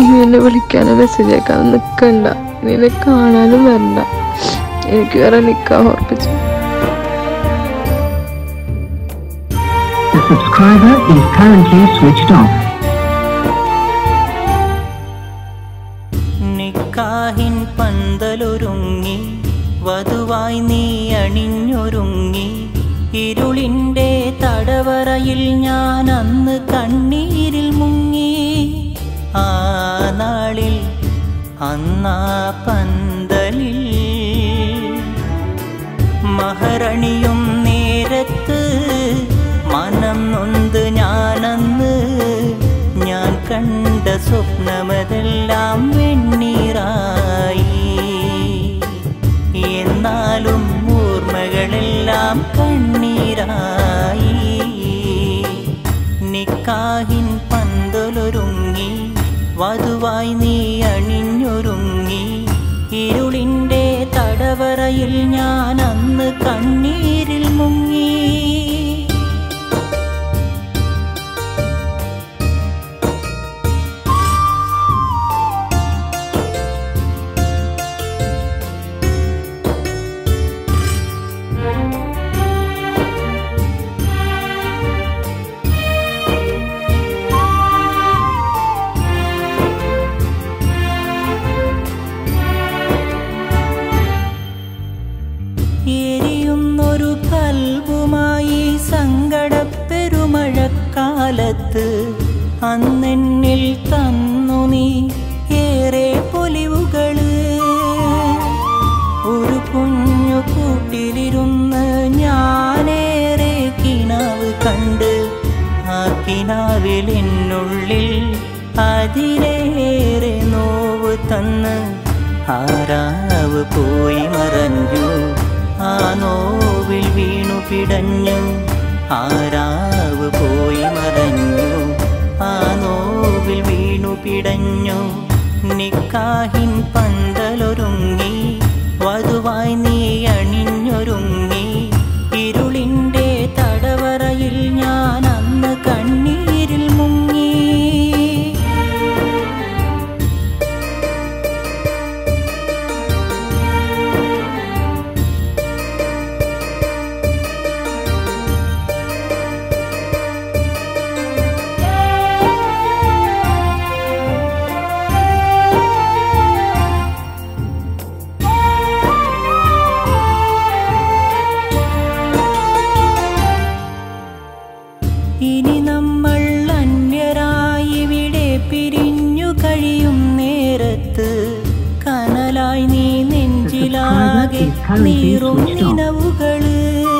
ഇനി എന്നെ വിളിക്കാനോ മെസ്സേജ് അയക്കാനോ നിൽക്കണ്ട ഇനി എന്നെ കാണാനും വരണ്ട എനിക്ക് വേറെ നിൽക്കാൻ ഉറപ്പിച്ചു The subscriber is currently switched off. നിക്കാഹിൻ പന്തലൊരുങ്ങി വധുവായി നീ അണിഞ്ഞൊരുങ്ങി ഇരുളിൻ്റെ തടവറയിൽ ഞാൻ അന്ന് കണ്ണീരിൽ മുങ്ങി ആ നാളിൽ അന്നാ പന്തലിൽ മഹരണിയും നേരത്ത് മനം നൊന്ത് ഞാനന്ന് ഞാൻ കണ്ട സ്വപ്നമതെല്ലാം വെണ്ണീറായി എന്നാലും ഓർമ്മകളെല്ലാം കണ്ണീരായി നിക്കാഹിൻ പന്തലൊരുങ്ങി വധുവായി നീ അണിഞ്ഞൊരുങ്ങി ഇരുളിൻ്റെ തടവറയിൽ ഞാൻ അന്ന് കണ്ണീരിൽ മുങ്ങി എരിയുന്നൊരു കൽവുമായി സങ്കടപ്പെരുമഴക്കാലത്ത് അന്നെന്നിൽ തന്നു നീ ഏറെ പൊലിവുകള് ഒരു കുഞ്ഞു കൂട്ടിലിരുന്ന് ഞാനേറെ കിനാവ് കണ്ട് ആ കിനാവിൽ എന്നുള്ളിൽ അതിലേറെ നോവ് തന്ന് ആരാവ് പോയി മറഞ്ഞു ആ നോവിൽ വീണു പിടഞ്ഞു ആരാവ് പോയി മറഞ്ഞു ആ നോവിൽ വീണു പിടഞ്ഞു നിക്കാഹിൻ പന്തലൊരുങ്ങി വധുവായി നീ അണിഞ്ഞൊരുങ്ങി ഇരുളിൻ്റെ തടവറയിൽ ഞാൻ അന്ന് കണ്ണീരിൽ മുങ്ങി ഇനി നമ്മൾ അന്യരായി ഇവിടെ പിരിഞ്ഞു കഴിയും നേരത്ത് കനലായി നീ നെഞ്ചിലാകെ നീറും നിലവുകള്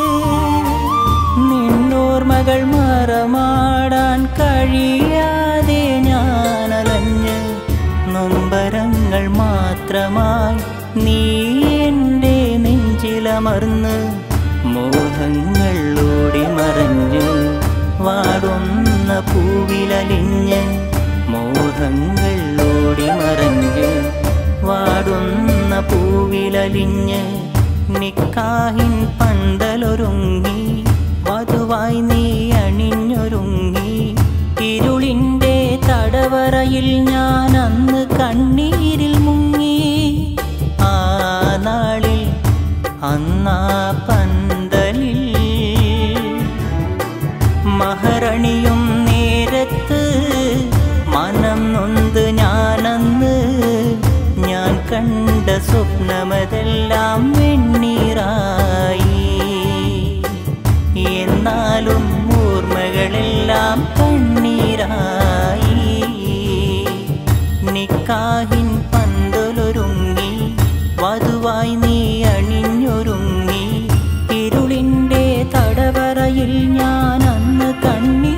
നിന്നോർമകൾ മറമാടാൻ കഴിയാതെ ഞാനലഞ്ഞ് നൊമ്പരങ്ങൾ മാത്രമായി നീ എൻ്റെ നെഞ്ചിലമർന്ന് മോഹങ്ങൾ ഓടി മറഞ്ഞ് വാടുന്ന പൂവിലലിഞ്ഞ് മോഹങ്ങൾ ഓടി മറഞ്ഞ് വാടുന്ന പൂവിലലിഞ്ഞ് നിക്കാഹിൻ പന്തലൊരുങ്ങി വധുവായി നീ അണിഞ്ഞൊരുങ്ങി ഇരുളിൻ്റെ തടവറയിൽ ഞാൻ അന്ന് കണ്ണീരിൽ മുങ്ങി ആ നാളിൽ അന്നാ പന്തലിൽ മഹരണിയും നേരത്ത് മനം നൊന്ത് ഞാനന്ന് ഞാൻ കണ്ട സ്വപ്നമതെല്ലാം വെണ്ണീറായി എന്നാലും ഓർമ്മകളെല്ലാം കണ്ണീരായി നിക്കാഹിൻ പന്തലൊരുങ്ങി വധുവായി നീ അണിഞ്ഞൊരുങ്ങി ഇരുളിൻ്റെ തടവറയിൽ ഞാൻ അന്ന് കണ്ണീർ